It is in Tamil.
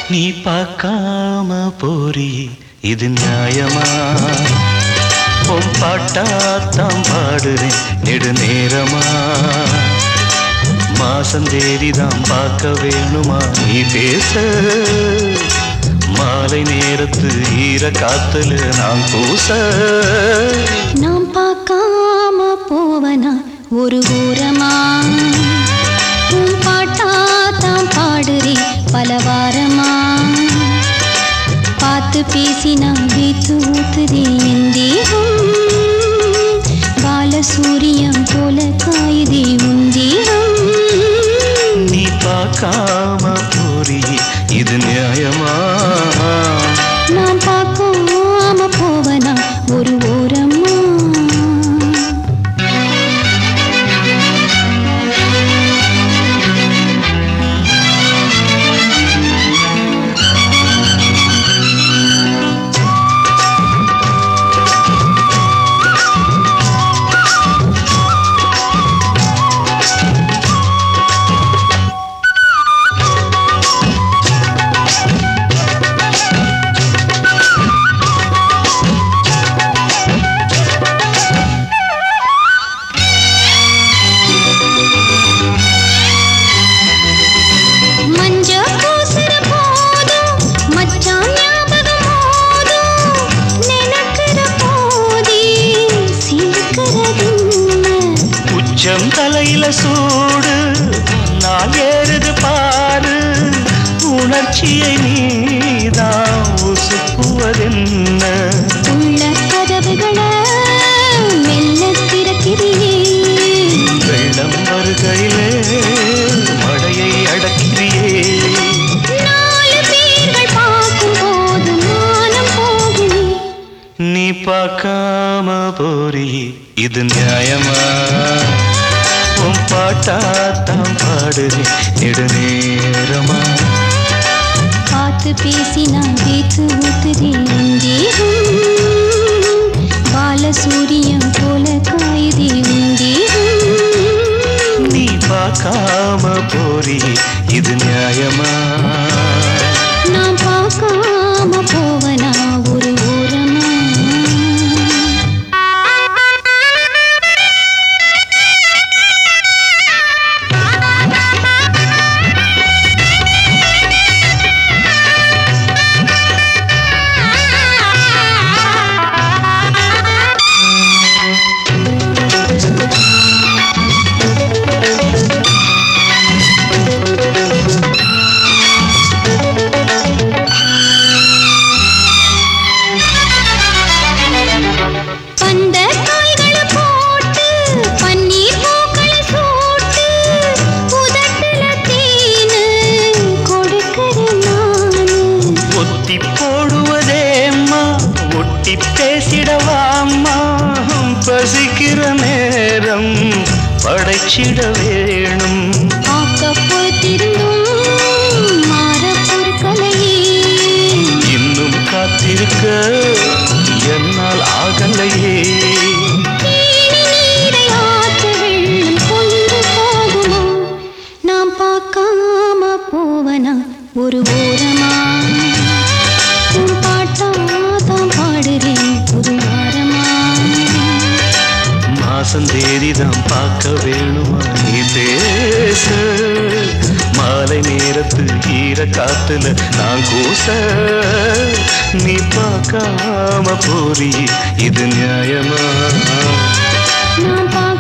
நீ பார்க்காம போறி இது நியாயமா உன் பாட்டாத்தான் பாடுறேன் நெடு நேரமா மாசம் தேதிதான் பார்க்க வேணுமா நீ பேச மாலை நேரத்து ஈர காத்துல நான் கூச நாம் பார்க்காம போவனா ஒரு ஊரமா உன் பாட்டா தான் பாடுறே பல வாரமா பார்த்து பேசினா வீத்து ஊத்துதே என் தேகம் பாலசூரியம் போல காயுதே உன் தேகம் நீ பார்க்காம போறி இது நியாயமா நான் பார்க்காம போவனா ஒரு ஓரமா மஞ்ச பூசுற போதும் மச்சான் ஞாபகம் போதும் நினைக்கிற போதே சிரிக்கிறதென்ன உச்சம் தலையில சூடு நான் ஏறுது பாரு உணர்ச்சியை நீதான் உசுப்புவதென்ன உள்ள கதவுகளை மெல்ல திறக்கிறியே வெள்ளம் வருகையிலே மழையை அடக்கிறியே நாலு பேர்கள் பார்க்கும் போது மானம் போகுமே நீ பார்க்காம போறி இது நியாயமா உன் பாட்டாத்தான் பாடுறி நெடுநேரமா பார்த்து பேசினா பேத்து ஊத்துதே என் தேகம் பாலசூரியம் போல காயுதே உன் தேகம் நீ பார்க்காம போறி இது நியாயமா நான் பார்க்காம போவனா ஒரு ஓரமா பந்த காய்களை போட்டு பன்னீர் பூக்களை சூட்டு உதட்டுல தேனு கொடுக்கிறேன் நானு ஒத்தி போடுவதேம்மா ஒட்டி பேசிடவாம்மா பசிக்கிற நேரம் படைச்சிட வேணும் ஆக்கப்போத்திருந்தும் மாற பொருட்களையே இன்னும் காத்திருக்க என்னால் ஆகலையே தேனி நீரை ஆற்று வெள்ளம் கொண்டு போகுமா நாம் பார்க்காம போவனா ஒரு ஓரமா உன் பாட்டா தான் பாடுறேன் ஒரு வாரமா மாசம் தேதிதான் பார்க்க வேணுமா நீ பேச மாலை நேரத்து ஈர காத்துல நான் கூச நீ பார்க்காம போறி இது நியாயமா நான் பார்க்காம